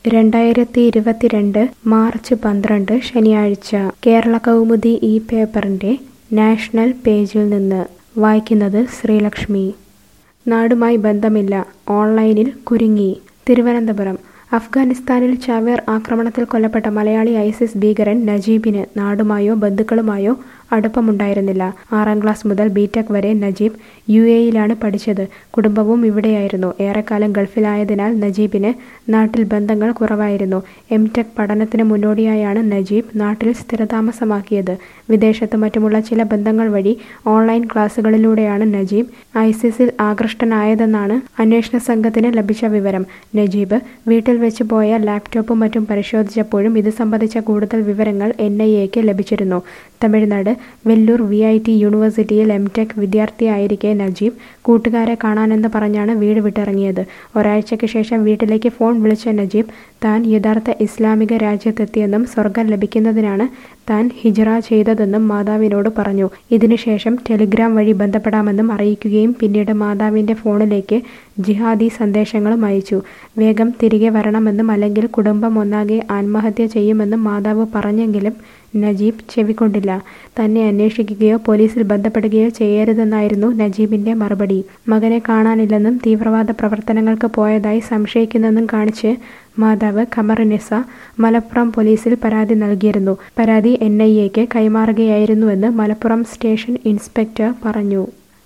രണ്ടായിരത്തി ഇരുപത്തിരണ്ട് മാർച്ച് പന്ത്രണ്ട് ശനിയാഴ്ച കേരള കൗമുദി ഈ പേപ്പറിന്റെ നാഷണൽ പേജിൽ നിന്ന് വായിക്കുന്നത് ശ്രീലക്ഷ്മി നാടുമായി ബന്ധമില്ല ഓൺലൈനിൽ കുരുങ്ങി തിരുവനന്തപുരം അഫ്ഗാനിസ്ഥാനിൽ ചാവേർ ആക്രമണത്തിൽ കൊല്ലപ്പെട്ട മലയാളി ഐസിസ് ഭീകരൻ നജീബിന് നാടുമായോ ബന്ധുക്കളുമായോ അടുപ്പമുണ്ടായിരുന്നില്ല ആറാം ക്ലാസ് മുതൽ ബിടെക് വരെ നജീബ് യു എയിലാണ് പഠിച്ചത് കുടുംബവും ഇവിടെയായിരുന്നു ഏറെക്കാലം ഗൾഫിലായതിനാൽ നജീബിന് നാട്ടിൽ ബന്ധങ്ങൾ കുറവായിരുന്നു എം ടെക് പഠനത്തിന് മുന്നോടിയായാണ് നജീബ് നാട്ടിൽ സ്ഥിരതാമസമാക്കിയത് വിദേശത്ത് മറ്റുമുള്ള ചില ബന്ധങ്ങൾ വഴി ഓൺലൈൻ ക്ലാസുകളിലൂടെയാണ് നജീബ് ഐസിസിൽ ആകൃഷ്ടനായതെന്നാണ് അന്വേഷണ സംഘത്തിന് ലഭിച്ച വിവരം നജീബ് വീട്ടിൽ വെച്ച് പോയ ലാപ്ടോപ്പും മറ്റും പരിശോധിച്ചപ്പോഴും ഇത് സംബന്ധിച്ച കൂടുതൽ വിവരങ്ങൾ എൻ ഐ എക്ക് ലഭിച്ചിരുന്നു Tamil Nadu Vellore V I T യൂണിവേഴ്സിറ്റിയിൽ എം ടെക് വിദ്യാർത്ഥിയായിരിക്കെ നജീബ് കൂട്ടുകാരെ കാണാനെന്ന് പറഞ്ഞാണ് വീട് വിട്ടിറങ്ങിയത് ഒരാഴ്ചയ്ക്ക് ശേഷം വീട്ടിലേക്ക് ഫോൺ വിളിച്ച നജീബ് താൻ യഥാർത്ഥ ഇസ്ലാമിക രാജ്യത്തെത്തിയെന്നും സ്വർഗം ലഭിക്കുന്നതിനാണ് താൻ ഹിജ്റ ചെയ്തതെന്നും മാതാവിനോട് പറഞ്ഞു ഇതിനുശേഷം ടെലിഗ്രാം വഴി ബന്ധപ്പെടാമെന്നും അറിയിക്കുകയും പിന്നീട് മാതാവിന്റെ ഫോണിലേക്ക് ജിഹാദി സന്ദേശങ്ങളും അയച്ചു വേഗം തിരികെ വരണമെന്നും അല്ലെങ്കിൽ കുടുംബം ഒന്നാകെ ആത്മഹത്യ ചെയ്യുമെന്നും മാതാവ് പറഞ്ഞെങ്കിലും നജീബ് ചെവിക്കൊണ്ടില്ല തന്നെ അന്വേഷിക്കുകയോ പോലീസിൽ ബന്ധപ്പെടുകയോ ചെയ്യരുതെന്നായിരുന്നു നജീബിന്റെ മറുപടി മകനെ കാണാനില്ലെന്നും തീവ്രവാദ പ്രവർത്തനങ്ങൾക്ക് പോയതായി സംശയിക്കുന്നെന്നും കാണിച്ച് മാതാവ് ഖമറിനിസ മലപ്പുറം പോലീസിൽ പരാതി നൽകിയിരുന്നു പരാതി എൻ ഐ എക്ക് കൈമാറുകയായിരുന്നുവെന്ന് മലപ്പുറം സ്റ്റേഷൻ ഇൻസ്പെക്ടർ പറഞ്ഞു